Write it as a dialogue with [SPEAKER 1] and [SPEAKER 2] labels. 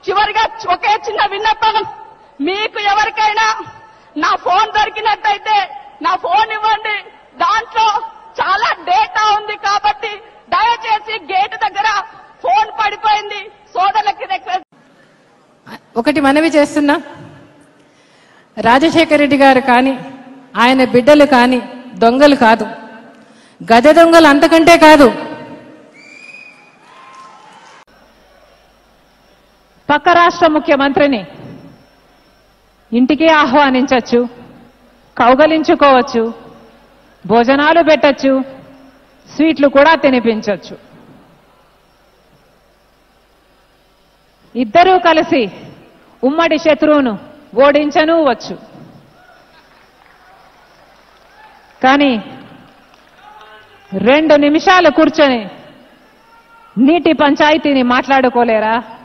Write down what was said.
[SPEAKER 1] చివరిగా ఒకే చిన్న విన్నపం మీకు ఎవరికైనా నా ఫోన్ దొరికినట్టయితే నా ఫోన్ ఇవ్వండి దాంట్లో చాలా డేటా ఉంది కాబట్టి దయచేసి గేట్ దగ్గర ఫోన్ పడిపోయింది సోదరులకి రిక్వెస్ట్
[SPEAKER 2] ఒకటి మనవి చేస్తున్నా రాజశేఖర రెడ్డి గారు కానీ ఆయన బిడ్డలు కానీ దొంగలు కాదు గజ దొంగలు అంతకంటే కాదు
[SPEAKER 3] పక్క రాష్ట్ర ముఖ్యమంత్రిని ఇంటికి ఆహ్వానించవచ్చు కౌగలించుకోవచ్చు భోజనాలు పెట్టచ్చు స్వీట్లు కూడా తినిపించవచ్చు ఇద్దరూ కలిసి ఉమ్మడి శత్రువును ఓడించను వచ్చు కానీ రెండు నిమిషాలు కూర్చొని నీటి పంచాయతీని మాట్లాడుకోలేరా